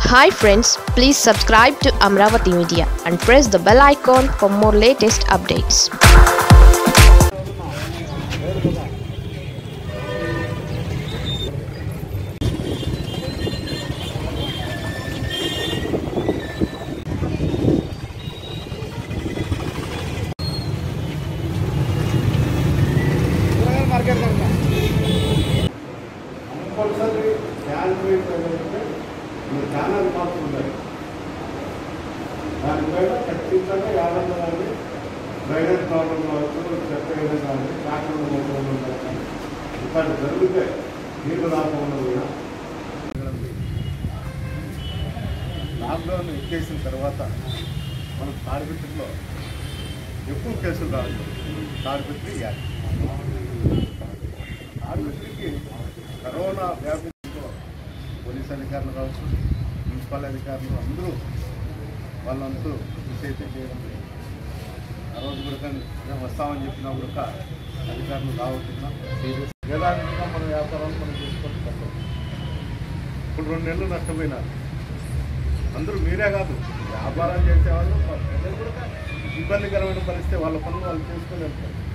hi friends please subscribe to Amaravati media and press the bell icon for more latest updates compulsory salary అంటే మీరు channel marks ఉన్నాయి దానిపైన ఖచ్చితంగా యాభై కానీ డ్రైనేజ్ ప్రాబ్లం కావచ్చు చెత్త ఏదైనా కానీ ట్రాక్టర్ మొత్తం కానీ ఇక్కడ జరిగితే నీళ్ళు రాకుండా కూడా లాక్డౌన్ ఎక్కేసిన తర్వాత మనం తాడిపెట్టులో ఎక్కువ కేసులు రాలేదు తాడిపెట్టి యాడ్ ఆరోగ్యకి కరోనా వ్యాపించడంతో పోలీస్ అధికారులు కావచ్చు మున్సిపల్ అధికారులు అందరూ వాళ్ళంతా కృషి చేయడం ఆ రోజు కూడా మేము వస్తామని చెప్పినా కూడా అధికారులు రావట్టున్నా సీరియస్ యథావిధిగా మన వ్యాపారాలు మనం చేసుకోవడం తప్పదు ఇప్పుడు రెండు నెలలు నష్టపోయినారు అందరూ మీరే కాదు వ్యాపారం చేసేవాళ్ళు ప్రజలు కూడా ఇబ్బందికరమైన పరిస్థితి వాళ్ళ పనులు వాళ్ళు చేసుకొని వెళ్తారు